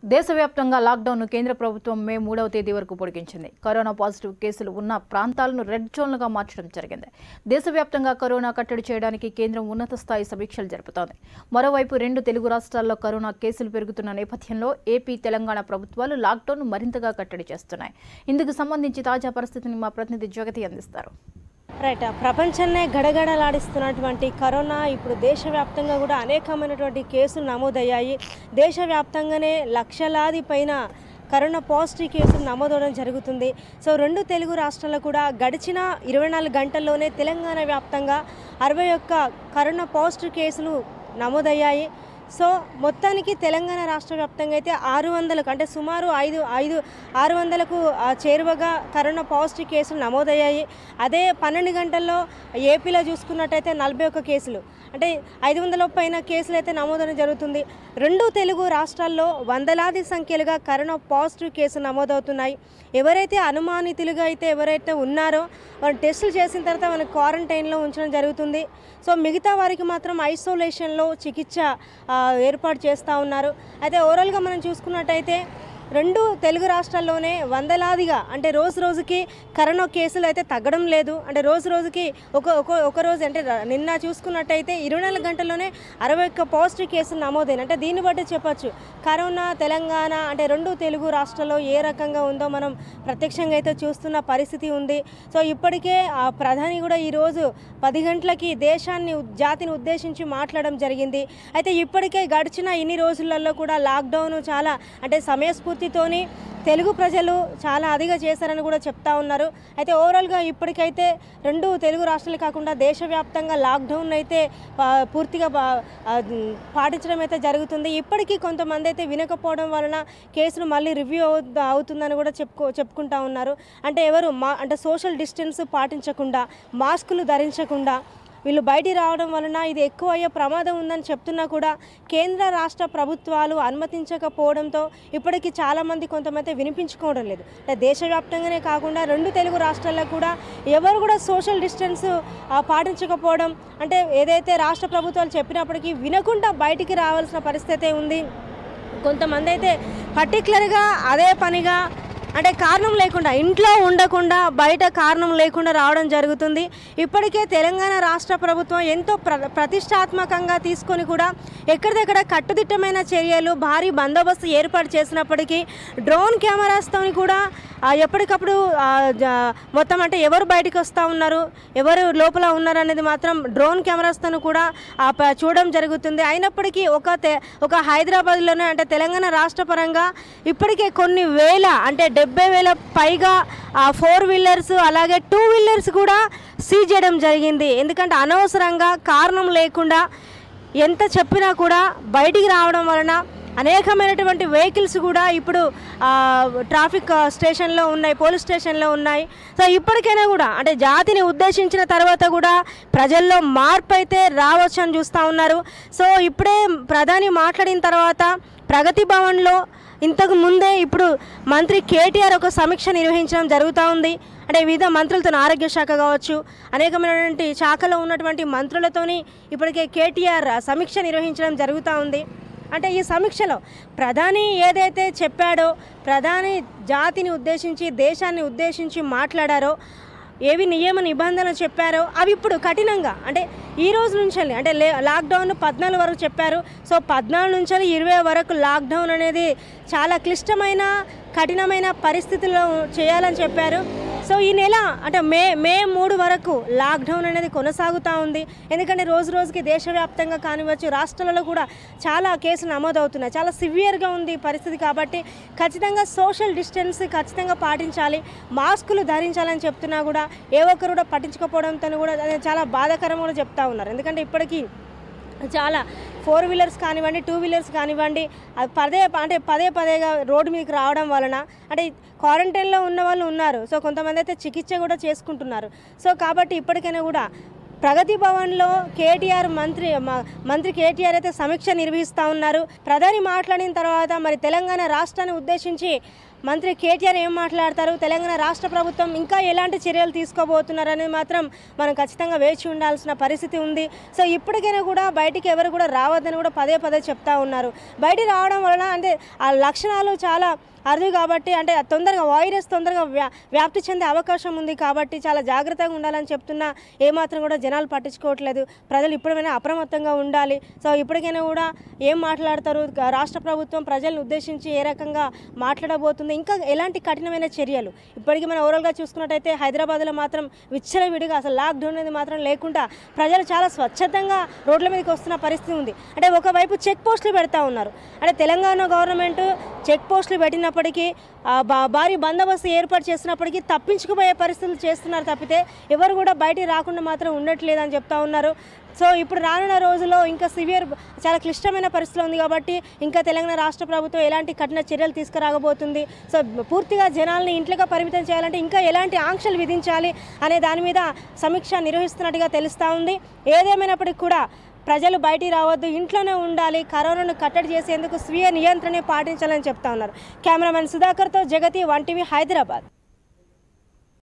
దేశవ్యాప్తంగా లాక్డౌన్ను కేంద్ర ప్రభుత్వం మే మూడవ తేదీ వరకు పొడిగించింది కరోనా పాజిటివ్ కేసులు ఉన్న ప్రాంతాలను రెడ్ జోన్లుగా మార్చడం జరిగింది దేశవ్యాప్తంగా కరోనా కట్టడి చేయడానికి కేంద్రం ఉన్నత స్థాయి సమీక్షలు జరుపుతోంది మరోవైపు రెండు తెలుగు రాష్ట్రాల్లో కరోనా కేసులు పెరుగుతున్న నేపథ్యంలో ఏపీ తెలంగాణ ప్రభుత్వాలు లాక్డౌన్ను మరింతగా కట్టడి చేస్తున్నాయి ఇందుకు సంబంధించి తాజా పరిస్థితిని మా ప్రతినిధి జగతి అందిస్తారు రైట్ ప్రపంచాన్నే గడగడలాడిస్తున్నటువంటి కరోనా ఇప్పుడు దేశవ్యాప్తంగా కూడా అనేకమైనటువంటి కేసులు నమోదయ్యాయి దేశవ్యాప్తంగానే లక్షలాది పైన కరోనా పాజిటివ్ కేసులు నమోదవడం జరుగుతుంది సో రెండు తెలుగు రాష్ట్రాల్లో కూడా గడిచిన ఇరవై నాలుగు గంటల్లోనే తెలంగాణ వ్యాప్తంగా అరవై ఒక్క కరోనా పాజిటివ్ కేసులు నమోదయ్యాయి సో మొత్తానికి తెలంగాణ రాష్ట్ర వ్యాప్తంగా అయితే ఆరు వందలకు అంటే సుమారు ఐదు ఐదు ఆరు వందలకు ఆ, చేరువగా కరోనా పాజిటివ్ కేసులు నమోదయ్యాయి అదే పన్నెండు గంటల్లో ఏపీలో చూసుకున్నట్టయితే నలభై ఒక్క కేసులు అంటే ఐదు వందల పైన కేసులు అయితే నమోదవడం జరుగుతుంది రెండు తెలుగు రాష్ట్రాల్లో వందలాది సంఖ్యలుగా కరోనా పాజిటివ్ కేసులు నమోదవుతున్నాయి ఎవరైతే అనుమానితులుగా అయితే ఎవరైతే ఉన్నారో వాళ్ళు టెస్టులు చేసిన తర్వాత వాళ్ళని క్వారంటైన్లో ఉంచడం జరుగుతుంది సో మిగతా వారికి మాత్రం ఐసోలేషన్లో చికిత్స ఆ, ఏర్పాటు చేస్తూ ఉన్నారు అయితే ఓవరాల్గా మనం చూసుకున్నట్టయితే రెండు తెలుగు రాష్ట్రాల్లోనే వందలాదిగా అంటే రోజు రోజుకి కరోనా కేసులు అయితే తగ్గడం లేదు అంటే రోజు రోజుకి ఒక ఒక ఒక రోజు అంటే ర- నిన్న చూసుకున్నట్టయితే ఇరవై నాలుగు గంటల్లోనే అరవై ఒక్క పాజిటివ్ కేసులు నమోదైన అంటే దీన్ని బట్టి చెప్పొచ్చు కరోనా తెలంగాణ అంటే రెండు తెలుగు రాష్ట్రాల్లో ఏ రకంగా ఉందో మనం ప్రత్యక్షంగా అయితే చూస్తున్న పరిస్థితి ఉంది సో ఇప్పటికే ఆ ప్రధాని కూడా ఈరోజు పది గంటలకి దేశాన్ని ఉ- జాతిని ఉద్దేశించి మాట్లాడడం జరిగింది అయితే ఇప్పటికే గడిచిన ఇన్ని రోజులలో కూడా లాక్డౌన్ చాలా అంటే సమయస్ఫూర్తితోని తెలుగు ప్రజలు చాలా అదిగా చేశారని కూడా చెప్తా ఉన్నారు అయితే ఓవరాల్గా ఇప్పటికైతే రెండు తెలుగు రాష్ట్రాలు కాకుండా దేశవ్యాప్తంగా లాక్డౌన్ అయితే ఆ, పూర్తిగా బా- ఆ, ఉమ్, పాటించడం అయితే జరుగుతుంది ఇప్పటికీ కొంతమంది అయితే వినకపోవడం వలన కేసులు మళ్ళీ రివ్యూ అవు అవుతుందని కూడా చెప్పుకో చెప్పుకుంటా ఉన్నారు అంటే ఎవరు మా అంటే సోషల్ డిస్టెన్స్ పాటించకుండా మాస్కులు ధరించకుండా వీళ్ళు బయటికి రావడం వలన ఇది ఎక్కువ అయ్యే ప్రమాదం ఉందని చెప్తున్నా కూడా కేంద్ర రాష్ట్ర ప్రభుత్వాలు అనుమతించకపోవడంతో ఇప్పటికీ చాలామంది కొంతమంది వినిపించుకోవడం లేదు అంటే దేశవ్యాప్తంగానే కాకుండా రెండు తెలుగు రాష్ట్రాల్లో కూడా ఎవరు కూడా సోషల్ డిస్టెన్స్ ఆ, పాటించకపోవడం అంటే ఏదైతే రాష్ట్ర ప్రభుత్వాలు చెప్పినప్పటికీ వినకుండా బయటికి రావాల్సిన పరిస్థితి ఉంది కొంతమంది అయితే పర్టికులర్గా అదే పనిగా అంటే కారణం లేకుండా ఇంట్లో ఉండకుండా బయట కారణం లేకుండా రావడం జరుగుతుంది ఇప్పటికే తెలంగాణ రాష్ట్ర ప్రభుత్వం ఎంతో ప్ర ప్రతిష్టాత్మకంగా తీసుకొని కూడా ఎక్కడిదక్కడ కట్టుదిట్టమైన చర్యలు భారీ బందోబస్తు ఏర్పాటు చేసినప్పటికీ డ్రోన్ కెమెరాస్తో కూడా ఆ, ఎప్పటికప్పుడు ఆ, జ- మొత్తం అంటే ఎవరు బయటకు వస్తూ ఉన్నారు ఎవరు లోపల ఉన్నారు అనేది మాత్రం డ్రోన్ కెమెరాస్తో కూడా ఆ, ప- చూడడం జరుగుతుంది అయినప్పటికీ ఒక తె ఒక హైదరాబాద్లోనే అంటే తెలంగాణ రాష్ట్ర పరంగా ఇప్పటికే కొన్ని వేల అంటే డెబ్బై వేల పైగా ఫోర్ వీలర్స్ అలాగే టూ వీలర్స్ కూడా సీజ్ చేయడం జరిగింది ఎందుకంటే అనవసరంగా కారణం లేకుండా ఎంత చెప్పినా కూడా బయటికి రావడం వలన అనేకమైనటువంటి వెహికల్స్ కూడా ఇప్పుడు ఆ, ట్రాఫిక్ ఆ, స్టేషన్లో ఉన్నాయి పోలీస్ స్టేషన్లో ఉన్నాయి సో ఇప్పటికైనా కూడా అంటే జాతిని ఉద్దేశించిన తర్వాత కూడా ప్రజల్లో మార్పు అయితే రావచ్చు అని చూస్తూ ఉన్నారు సో ఇప్పుడే ప్రధాని మాట్లాడిన తర్వాత ప్రగతి భవన్లో ఇంతకు ముందే ఇప్పుడు మంత్రి కేటీఆర్ ఒక సమీక్ష నిర్వహించడం జరుగుతూ ఉంది అంటే వివిధ మంత్రులతో ఆరోగ్య శాఖ కావచ్చు అనేకమైనటువంటి శాఖలో ఉన్నటువంటి మంత్రులతోని ఇప్పటికే కేటీఆర్ సమీక్ష నిర్వహించడం జరుగుతూ ఉంది అంటే ఈ సమీక్షలో ప్రధాని ఏదైతే చెప్పాడో ప్రధాని జాతిని ఉద్దేశించి దేశాన్ని ఉద్దేశించి మాట్లాడారో ఏవి నియమ నిబంధనలు చెప్పారో అవి ఇప్పుడు కఠినంగా అంటే ఈ రోజు నుంచి అంటే లే లాక్డౌన్ పద్నాలుగు వరకు చెప్పారు సో పద్నాలుగు నుంచి ఇరవై వరకు లాక్డౌన్ అనేది చాలా క్లిష్టమైన కఠినమైన పరిస్థితుల్లో చేయాలని చెప్పారు సో ఈ నెల అంటే మే మే మూడు వరకు లాక్డౌన్ అనేది కొనసాగుతూ ఉంది ఎందుకంటే రోజు రోజుకి దేశవ్యాప్తంగా కానివచ్చు రాష్ట్రాలలో కూడా చాలా కేసులు నమోదవుతున్నాయి చాలా సివియర్గా ఉంది ఈ పరిస్థితి కాబట్టి ఖచ్చితంగా సోషల్ డిస్టెన్స్ ఖచ్చితంగా పాటించాలి మాస్కులు ధరించాలని చెప్తున్నా కూడా ఏ ఒక్కరు కూడా పట్టించుకోవడంతో కూడా అది చాలా బాధాకరం కూడా చెప్తా ఉన్నారు ఎందుకంటే ఇప్పటికీ చాలా ఫోర్ వీలర్స్ కానివ్వండి టూ వీలర్స్ కానివ్వండి అది పదే అంటే పదే పదేగా రోడ్డు మీదకి రావడం వలన అంటే క్వారంటైన్లో ఉన్న వాళ్ళు ఉన్నారు సో కొంతమంది అయితే చికిత్స కూడా చేసుకుంటున్నారు సో కాబట్టి ఇప్పటికైనా కూడా ప్రగతి భవన్లో కేటీఆర్ మంత్రి మ- మంత్రి కేటీఆర్ అయితే సమీక్ష నిర్వహిస్తూ ఉన్నారు ప్రధాని మాట్లాడిన తర్వాత మరి తెలంగాణ రాష్ట్రాన్ని ఉద్దేశించి మంత్రి కేటీఆర్ ఏం మాట్లాడతారు తెలంగాణ రాష్ట్ర ప్రభుత్వం ఇంకా ఎలాంటి చర్యలు తీసుకోబోతున్నారు అనేది మాత్రం మనం ఖచ్చితంగా వేచి ఉండాల్సిన పరిస్థితి ఉంది సో ఇప్పటికైనా కూడా బయటికి ఎవరు కూడా రావద్దని కూడా పదే పదే చెప్తా ఉన్నారు బయటికి రావడం వలన అంటే ఆ లక్షణాలు చాలా అరుదు కాబట్టి అంటే తొందరగా వైరస్ తొందరగా వ్యా వ్యాప్తి చెందే అవకాశం ఉంది కాబట్టి చాలా జాగ్రత్తగా ఉండాలని చెప్తున్నా ఏమాత్రం కూడా జనాలు పట్టించుకోవట్లేదు ప్రజలు ఇప్పుడైనా అప్రమత్తంగా ఉండాలి సో ఇప్పటికైనా కూడా ఏం మాట్లాడతారు గ- రాష్ట్ర ప్రభుత్వం ప్రజలను ఉద్దేశించి ఏ రకంగా మాట్లాడబోతుంది ఇంకా ఎలాంటి కఠినమైన చర్యలు ఇప్పటికీ మనం ఓవరాల్గా చూసుకున్నట్టయితే హైదరాబాద్లో మాత్రం విచ్చలవిడిగా అసలు లాక్డౌన్ అనేది మాత్రం లేకుండా ప్రజలు చాలా స్వచ్ఛతంగా రోడ్ల మీదకి వస్తున్న పరిస్థితి ఉంది అంటే ఒకవైపు చెక్ పోస్టులు పెడతా ఉన్నారు అంటే తెలంగాణ గవర్నమెంట్ చెక్ పోస్టులు పెట్టినప్పటికీ ఆ, బా- భారీ బందోబస్తు ఏర్పాటు చేసినప్పటికీ తప్పించుకుపోయే పరిస్థితులు చేస్తున్నారు తప్పితే ఎవరు కూడా బయటికి రాకుండా మాత్రం ఉండట్లేదు అని చెప్తా ఉన్నారు సో ఇప్పుడు రానున్న రోజుల్లో ఇంకా సివియర్ చాలా క్లిష్టమైన పరిస్థితి ఉంది కాబట్టి ఇంకా తెలంగాణ రాష్ట్ర ప్రభుత్వం ఎలాంటి కఠిన చర్యలు తీసుకురాగబోతుంది సో పూర్తిగా జనాల్ని ఇంట్లోకి పరిమితం చేయాలంటే ఇంకా ఎలాంటి ఆంక్షలు విధించాలి అనే దాని మీద సమీక్ష నిర్వహిస్తున్నట్టుగా తెలుస్తూ ఉంది ఏదేమైనప్పటికీ కూడా ప్రజలు బయటికి రావద్దు ఇంట్లోనే ఉండాలి కరోనాను కట్టడి చేసేందుకు స్వీయ నియంత్రణ పాటించాలని చెప్తా ఉన్నారు కెమెరామెన్ సుధాకర్తో జగతి వన్ టీవీ హైదరాబాద్